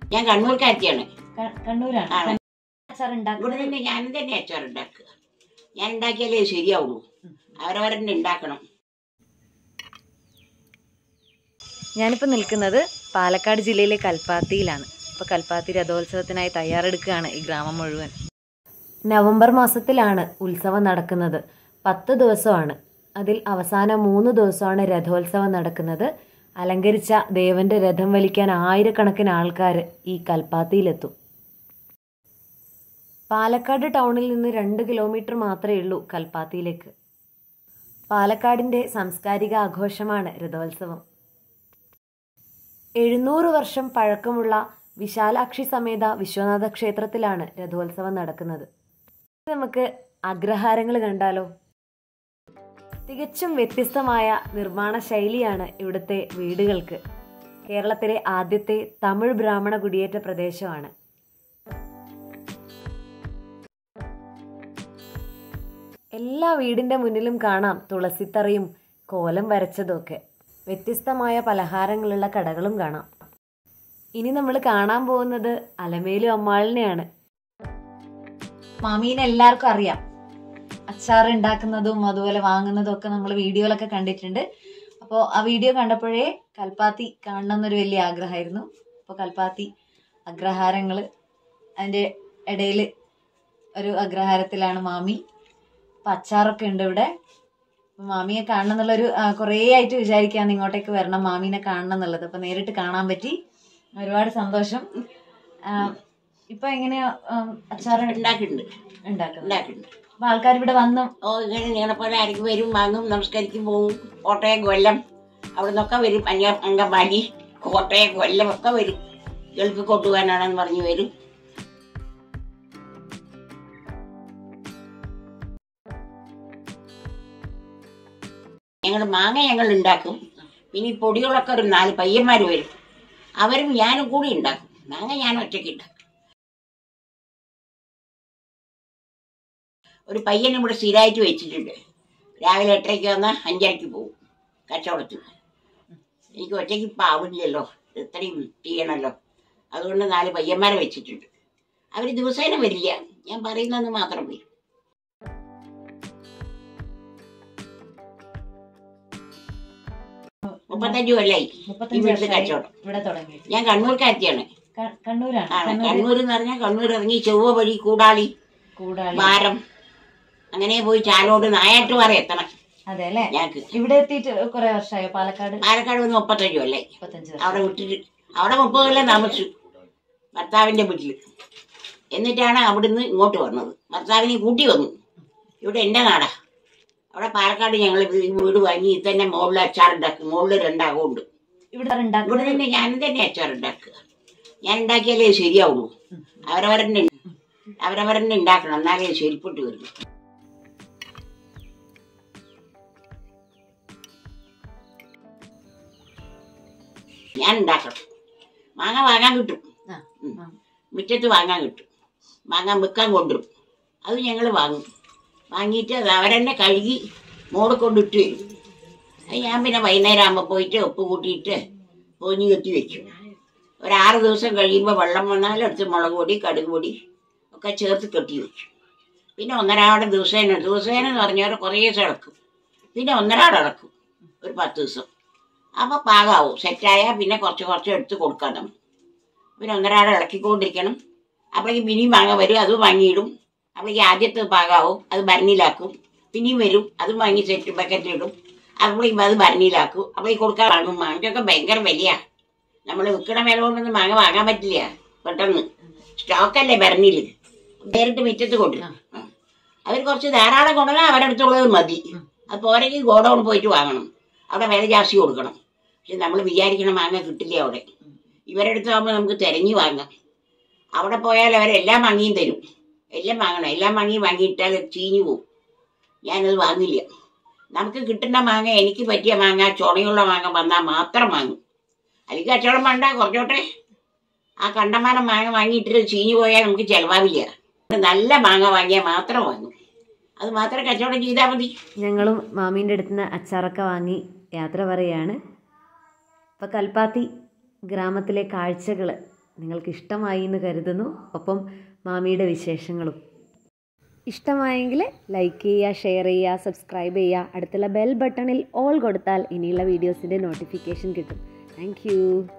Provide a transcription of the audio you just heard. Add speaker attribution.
Speaker 1: ഞാൻ കണ്ണൂർക്കാരിയാണ്
Speaker 2: ക- കണ്ണൂരാണ്
Speaker 1: ആണ്.
Speaker 2: അച്ചാർ
Speaker 1: ഇവിടെ
Speaker 2: ഉണ്ടാക്കുന്നത്
Speaker 1: നിന്ന് ഞാൻ തന്നെ അച്ചാർ ഉണ്ടാക്കുക ഞാൻ ഉണ്ടാക്കിയാലേ ശരിയാവുള്ളൂ അവരവരെന്നെ ഉണ്ടാക്കണം
Speaker 2: ഞാനിപ്പോൾ നിൽക്കുന്നത് പാലക്കാട് ജില്ലയിലെ കൽപ്പാത്തിയിലാണ് ഇപ്പോൾ കൽപ്പാത്തി രഥോത്സവത്തിനായി തയ്യാറെടുക്കുകയാണ് ഈ ഗ്രാമം മുഴുവൻ നവംബർ മാസത്തിലാണ് ഉത്സവം നടക്കുന്നത് പത്ത് ദിവസമാണ് അതിൽ അവസാന മൂന്ന് ദിവസമാണ് രഥോത്സവം നടക്കുന്നത് അലങ്കരിച്ച ദേവന്റെ രഥം വലിക്കാൻ ആയിരക്കണക്കിന് ആൾക്കാർ ഈ കൽപ്പാത്തിയിലെത്തും പാലക്കാട് ടൗണിൽ നിന്ന് രണ്ട് കിലോമീറ്റർ മാത്രമേ ഉള്ളൂ കൽപ്പാത്തിയിലേക്ക് പാലക്കാടിന്റെ സാംസ്കാരിക ആഘോഷമാണ് രഥോത്സവം എഴുന്നൂറ് വർഷം പഴക്കമുള്ള വിശാലാക്ഷി സമേത വിശ്വനാഥ ക്ഷേത്രത്തിലാണ് രഥോത്സവം നടക്കുന്നത് നമുക്ക് അഗ്രഹാരങ്ങൾ കണ്ടാലോ തികച്ചും വ്യത്യസ്തമായ നിർമ്മാണ ശൈലിയാണ് ഇവിടുത്തെ വീടുകൾക്ക് കേരളത്തിലെ ആദ്യത്തെ തമിഴ് ബ്രാഹ്മണ കുടിയേറ്റ പ്രദേശമാണ് എല്ലാ വീടിന്റെ മുന്നിലും കാണാം തുളസിത്തറയും കോലം വരച്ചതൊക്കെ വ്യത്യസ്തമായ പലഹാരങ്ങളുള്ള കടകളും കാണാം ഇനി നമ്മൾ കാണാൻ പോകുന്നത് അലമേലു അമ്മാളിനെയാണ് മാമീനെ എല്ലാവർക്കും അറിയാം അച്ചാർ ഉണ്ടാക്കുന്നതും അതുപോലെ വാങ്ങുന്നതും ഒക്കെ നമ്മൾ വീഡിയോയിലൊക്കെ കണ്ടിട്ടുണ്ട് അപ്പോൾ ആ വീഡിയോ കണ്ടപ്പോഴേ കൽപ്പാത്തി കാണണം എന്നൊരു വലിയ ആഗ്രഹമായിരുന്നു അപ്പോൾ കൽപ്പാത്തി അഗ്രഹാരങ്ങൾ അതിൻ്റെ ഇടയിൽ ഒരു അഗ്രഹാരത്തിലാണ് മാമി അപ്പം അച്ചാറൊക്കെ ഉണ്ട് ഇവിടെ അപ്പൊ മാമിയെ കാണണം എന്നുള്ളൊരു ആ, കുറേ ആയിട്ട് വിചാരിക്കാന്ന് ഇങ്ങോട്ടേക്ക് വരണം മാമീനെ കാണണം എന്നുള്ളത് അപ്പം നേരിട്ട് കാണാൻ പറ്റി ഒരുപാട് സന്തോഷം ആ, ഇപ്പൊ എങ്ങനെയാ അച്ചാർ
Speaker 1: ഉണ്ടാക്കുന്നുണ്ട്
Speaker 2: ഉണ്ടാക്കുന്നത്
Speaker 1: ഉണ്ടാക്കുന്നുണ്ട്
Speaker 2: അപ്പൊ ആൾക്കാർ ഇവിടെ വന്ന്
Speaker 1: ഓ ഇങ്ങനെ നിങ്ങളെ പോലെ ആരെങ്കിലും വരും വാങ്ങും നമസ്കരിക്കും പോവും കോട്ടയം കൊല്ലം അവിടെ നിന്നൊക്കെ വരും അഞ്ഞ അങ്കമാലി കോട്ടയം കൊല്ലം ഒക്കെ വരും ഗൾഫ് കൊണ്ടുപോകാനാണെന്ന് പറഞ്ഞ് വരും ഞങ്ങൾ മാങ്ങ ഞങ്ങൾ ഉണ്ടാക്കും പിന്നെ ഈ പൊടികളൊക്കെ ഒരു നാല് പയ്യന്മാർ വരും അവരും ഞാനും കൂടി ഉണ്ടാക്കും മാങ്ങ ഞാൻ ഒറ്റയ്ക്ക് ഉണ്ടാക്കും ഒരു പയ്യൻ ഇവിടെ സ്ഥിരമായിട്ട് വെച്ചിട്ടുണ്ട് രാവിലെ എട്ടരയ്ക്ക് വന്നാൽ അഞ്ചരയ്ക്ക് പോകും കച്ചവടത്തിന് എനിക്ക് ഒറ്റയ്ക്ക് ഇപ്പം ആവില്ലല്ലോ ഇത്രയും ചെയ്യണമല്ലോ അതുകൊണ്ട് നാല് പയ്യന്മാരെ വെച്ചിട്ടുണ്ട് അവർ ദിവസേന വരില്ല ഞാൻ പറയുന്നത് മാത്രം വരും മുപ്പത്തഞ്ച് കൊല്ലായി
Speaker 2: മുപ്പത്തഞ്ച്
Speaker 1: ഇവിടുത്തെ
Speaker 2: വർഷമായി
Speaker 1: കച്ചവടം
Speaker 2: ഇവിടെ തുടങ്ങി
Speaker 1: ഞാൻ കണ്ണൂർക്കാരത്തിയാണ്
Speaker 2: ക- കണ്ണൂരാണ്
Speaker 1: ആണ്
Speaker 2: കണ്ണൂര്
Speaker 1: കണ്ണൂർ എന്ന് പറഞ്ഞാൽ കണ്ണൂർ ഇറങ്ങി ചൊവ്വ വഴി കൂടാളി
Speaker 2: കൂടാളി
Speaker 1: വാരം അങ്ങനെ പോയി ചാലോട് നായാട്ടുപാറ എത്തണം
Speaker 2: അതെ അല്ലേ
Speaker 1: ഞങ്ങൾക്ക്
Speaker 2: ഇവിടെ എത്തിയിട്ട് കുറെ വർഷമായോ പാലക്കാട്
Speaker 1: പാലക്കാട് വന്ന് മുപ്പത്തഞ്ച് കൊല്ലായി
Speaker 2: മുപ്പത്തഞ്ച്
Speaker 1: അവിടെ വിട്ടിട്ട് അവിടെ മുപ്പത് കൊല്ലം താമസിച്ചു ഭർത്താവിന്റെ വീട്ടിൽ എന്നിട്ടാണ് അവിടുന്ന് ഇങ്ങോട്ട് വന്നത് ഭർത്താവിനെ കൂട്ടി വന്നു ഇവിടെ എൻ്റെ നാടാ അവിടെ പാലക്കാട് ഞങ്ങൾ വീട് വാങ്ങി ഇത് തന്നെ മുകളിൽ അച്ചാറുണ്ടാക്കും മുകളിൽ രണ്ടാകുണ്ട്
Speaker 2: ഇവിടെ
Speaker 1: ഇവിടെ
Speaker 2: ഉണ്ടാക്കുന്നത്
Speaker 1: തന്നെ ഞാൻ തന്നെ അച്ചാറുണ്ടാക്കുക ഞാൻ ഉണ്ടാക്കിയാലേ ശരിയാവുള്ളൂ അവരവരെന്നെ അവരവരെന്നെ ഉണ്ടാക്കണം എന്നാലേ ശരിപ്പെട്ട് വരുള്ളൂ ഞാൻ ഉണ്ടാക്കണം മാങ്ങ വാങ്ങാൻ കിട്ടും
Speaker 2: ആ,
Speaker 1: ഉം.
Speaker 2: ആ.
Speaker 1: മുറ്റത്ത് വാങ്ങാൻ കിട്ടും വാങ്ങാൻ വിൽക്കാൻ കൊണ്ടുവരും അത് ഞങ്ങൾ വാങ്ങും വാങ്ങിയിട്ട് അത് അവരെന്നെ കഴുകി മോള് കൊണ്ടിട്ട് വരും അത് ഞാൻ പിന്നെ വൈകുന്നേരം ആകുമ്പോൾ പോയിട്ട് ഉപ്പ് കൂട്ടിയിട്ട് പൊഞ്ഞ് കെട്ടി വെക്കും ഒരു ആറ് ദിവസം കഴിയുമ്പോൾ വെള്ളം വന്നാൽ എടുത്ത് മുളക് പൊടി കടുക് പൊടി ഒക്കെ ചേർത്ത് കെട്ടി വെക്കും പിന്നെ ഒന്നരാടെ ദിവസേന ദിവസേന എന്ന് പറഞ്ഞാൽ കുറേ ദിവസം ഇളക്കും പിന്നെ ഒന്നരാടെ ഇളക്കും ഒരു പത്ത് ദിവസം അപ്പോൾ പാകാവും സെറ്റായാൽ പിന്നെ കുറച്ച് കുറച്ച് എടുത്ത് കൊടുക്കാം നമ്മൾ പിന്നെ ഒന്നരാടെ ഇളക്കിക്കൊണ്ടിരിക്കണം അപ്പോഴേക്ക് പിന്നെയും മാങ്ങ വരും അത് വാങ്ങിയിടും അപ്പോഴേക്ക് ആദ്യത്തെ പാകാവും അത് ഭരണിയിലാക്കും പിന്നെയും വരും അത് വാങ്ങി സെറ്റ് ബക്കറ്റിലിടും അപ്പോഴേക്കും അത് ഭരണിയിലാക്കും അപ്പോഴേക്ക് കൊടുക്കാൻ വാങ്ങും മാങ്ങയ്ക്കൊക്കെ ഭയങ്കര വിലയാണ് നമ്മൾ വിൽക്കണ വില കൊണ്ടൊന്നും മാങ്ങ വാങ്ങാൻ പറ്റില്ല പെട്ടെന്ന് സ്റ്റോക്കല്ലേ ഭരണിയിൽ നേരിട്ട് മിറ്റത്ത് കൊണ്ടുവരും അവർ കുറച്ച് ധാരാളം കൊണ്ടുവന്നാൽ അവരടുത്തുള്ളത് മതി അത് പോരെങ്കിൽ ഗോഡൗൺ പോയിട്ട് വാങ്ങണം അവിടെ വില ജാസ്തി കൊടുക്കണം പക്ഷെ നമ്മൾ വിചാരിക്കണ മാങ്ങ കിട്ടില്ല അവിടെ ഇവരെടുത്ത് ആകുമ്പോൾ നമുക്ക് തിരഞ്ഞു വാങ്ങാം അവിടെ പോയാൽ അവരെല്ലാം വാങ്ങിയും തരും എല്ലാം വാങ്ങണം എല്ലാം വാങ്ങി വാങ്ങിയിട്ടാൽ ചീഞ്ഞു പോകും ഞാനത് വാങ്ങില്ല നമുക്ക് കിട്ടുന്ന മാങ്ങ എനിക്ക് പറ്റിയ മാങ്ങ ചുണയുള്ള മാങ്ങ വന്നാൽ മാത്രം വാങ്ങും അല്ലെങ്കിൽ കച്ചവടം വേണ്ട കുറച്ചോട്ടെ ആ കണ്ടമാനം മാങ്ങ വാങ്ങിയിട്ട് ചീഞ്ഞു പോയാൽ നമുക്ക് ചിലവാവില്ല നല്ല മാങ്ങ വാങ്ങിയാൽ മാത്രം വാങ്ങും അത് മാത്രം കച്ചവടം ചെയ്താൽ മതി
Speaker 2: ഞങ്ങളും മാമീൻ്റെ അടുത്ത് നിന്ന് അച്ചാറൊക്കെ വാങ്ങി യാത്ര പറയുകയാണ് ഇപ്പോൾ കൽപ്പാത്തി ഗ്രാമത്തിലെ കാഴ്ചകൾ നിങ്ങൾക്ക് ഇഷ്ടമായി എന്ന് കരുതുന്നു ഒപ്പം മാമിയുടെ വിശേഷങ്ങളും ഇഷ്ടമായെങ്കിൽ ലൈക്ക് ചെയ്യുക ഷെയർ ചെയ്യുക സബ്സ്ക്രൈബ് ചെയ്യുക അടുത്തുള്ള ബെൽ ബട്ടണിൽ ഓൾ കൊടുത്താൽ ഇനിയുള്ള വീഡിയോസിൻ്റെ നോട്ടിഫിക്കേഷൻ കിട്ടും താങ്ക്